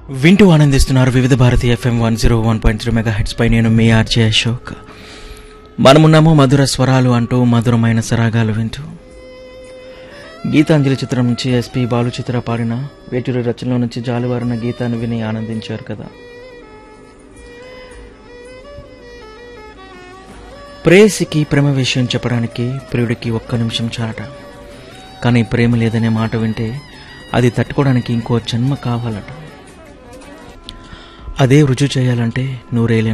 వింటూ ఆనందిస్తున్నారు Vividh Bharati FM one zero one point three mega hertz పై నేను మీ ఆర్జే అశోక్ మనమున్నాము మధుర స్వరాలు అంటూ మధురమైన సరాగాలు వింటూ గీతాంజలి చిత్రం నుంచి ఎస్పి బాలు చిత్ర పాడిన వేటూరి రచనలో నుంచి జాలువారిన గీతాన్ని విని ఆనందించారు కదా ప్రేయసికి ప్రేమ విషయం చెప్పడానికి ప్రియుడికి ఒక్క నిమిషం చాలట కానీ ప్రేమ లేదనే మాట వింటే అది తట్టుకోవడానికి ఇంకో జన్మ కావాలట అదే రుజువు చేయాలంటే నూరేళ్ళ